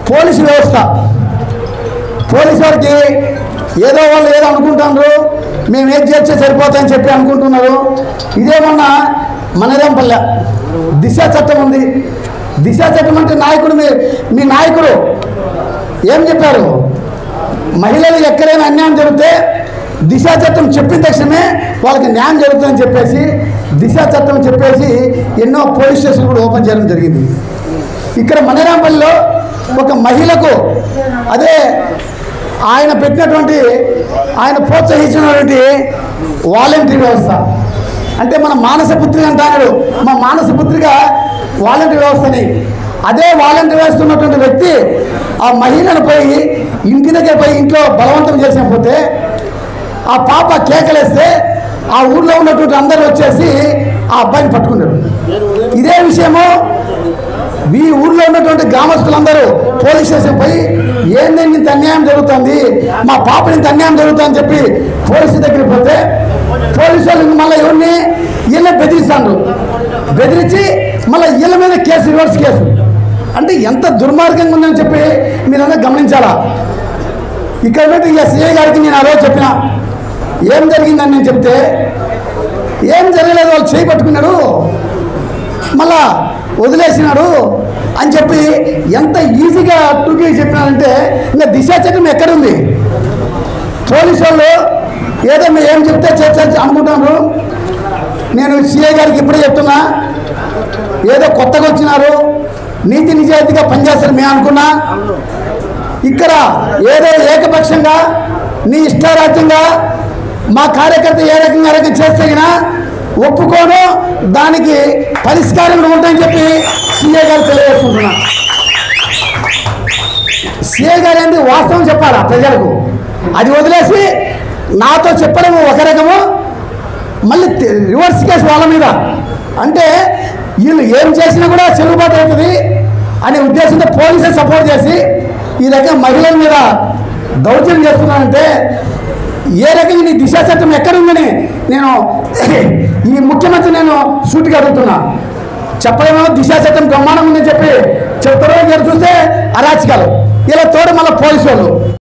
police వ్యవస్థ police వారికి ఏదో వాళ్ళు ఏదో అనుకుంటున్నారు మేము ఏం చేస్తే సరిపోతాయని చెప్పి అనుకుంటున్నారు ఇదేమన్నా మనదేంపల్లె దిశ చట్టం ఉంది దిశ చట్టం అంటే నాయకుడు మీ మీ నాయకుడు ఏం చెప్పారు మహిళలు ఎక్కడైనా అన్యాయం జరిగితే దిశ చట్టం చెప్పిన తక్షణమే వాళ్ళకి న్యాయం జరుగుతుందని చెప్పేసి దిశ చట్టం చెప్పేసి ఎన్నో పోలీస్ స్టేషన్ కూడా ఓపెన్ చేయడం జరిగింది ఇక్కడ మనరాంపల్లిలో ఒక మహిళకు అదే ఆయన పెట్టినటువంటి ఆయన ప్రోత్సహించినటువంటి వాలంటీర్ వ్యవస్థ అంటే మన మానస పుత్రిక అంటాడు మా మానస పుత్రిక వాలంటీర్ వ్యవస్థని అదే వాలంటీర్ వ్యవస్థ ఉన్నటువంటి వ్యక్తి ఆ మహిళను పోయి ఇంటి దగ్గర పోయి ఇంట్లో బలవంతం చేసిన పోతే ఆ పాప కేకలేస్తే ఆ ఊర్లో ఉన్నటువంటి అందరూ వచ్చేసి ఆ అబ్బాయిని పట్టుకున్నారు ఇదే విషయము ఈ ఊర్లో ఉన్నటువంటి గ్రామస్తులందరూ పోలీస్ స్టేషన్ పోయి ఏందండి ఇంత అన్యాయం జరుగుతుంది మా పాపని ఇంత అన్యాయం జరుగుతుందని చెప్పి పోలీసు దగ్గరికి పోతే పోలీసు వాళ్ళు మళ్ళీ ఎవరిని వీళ్ళ బెదిరిస్తాను బెదిరించి మళ్ళీ వీళ్ళ మీద కేసు రివర్స్ కేసు అంటే ఎంత దుర్మార్గంగా ఉందని చెప్పి మీరందరూ గమనించాలా ఇక్కడ ఉన్నట్టు ఇక సిఐ గారికి నేను ఆ రోజు చెప్పిన ఏం జరిగిందని నేను చెప్తే ఏం జరగలేదు వాళ్ళు చేయి పట్టుకున్నాడు మళ్ళా వదిలేసినాడు అని చెప్పి ఎంత ఈజీగా టూకి చెప్పినారంటే ఇంకా దిశ చట్టం ఎక్కడుంది పోలీసు వాళ్ళు ఏదో మేము ఏం చెప్తే చేస్తే అనుకుంటున్నారు నేను సిఐ గారికి ఇప్పుడే చెప్తున్నా ఏదో కొత్తగా వచ్చినారు నీతి నిజాయితీగా పనిచేస్తారు మేము అనుకున్నా ఇక్కడ ఏదో ఏకపక్షంగా నీ ఇష్టారాజ్యంగా మా కార్యకర్త ఏ రకంగా ఏ రకంగా చేస్తే గినా ఒప్పుకోను దానికి పరిష్కారం కూడా ఉంటాయని చెప్పి సీఏ గారు తెలియజేసుకుంటున్నా సీఏ గారు ఏంటి వాస్తవం చెప్పాలా ప్రజలకు అది వదిలేసి నాతో చెప్పడం ఒక రకము మళ్ళీ తి- రివర్స్ కేసు వాళ్ళ మీద అంటే వీళ్ళు ఏం చేసినా కూడా చెల్లుబాటు అవుతుంది అనే ఉద్దేశంతో పోలీసులు సపోర్ట్ చేసి ఈ రకం మహిళల మీద దౌర్జన్యం చేస్తున్నారంటే ఏ రకంగా నీ దిశా చట్టం ఎక్కడుందని నేను ఈ ముఖ్యమంత్రి నేను సూటిగా అడుగుతున్నా చెప్పడమేమో దిశా చట్టం బ్రహ్మాండం ఉందని చెప్పి చెప్తారో మీరు చూస్తే అరాచకాలు ఇలా తోడు మళ్ళీ పోలీసు వాళ్ళు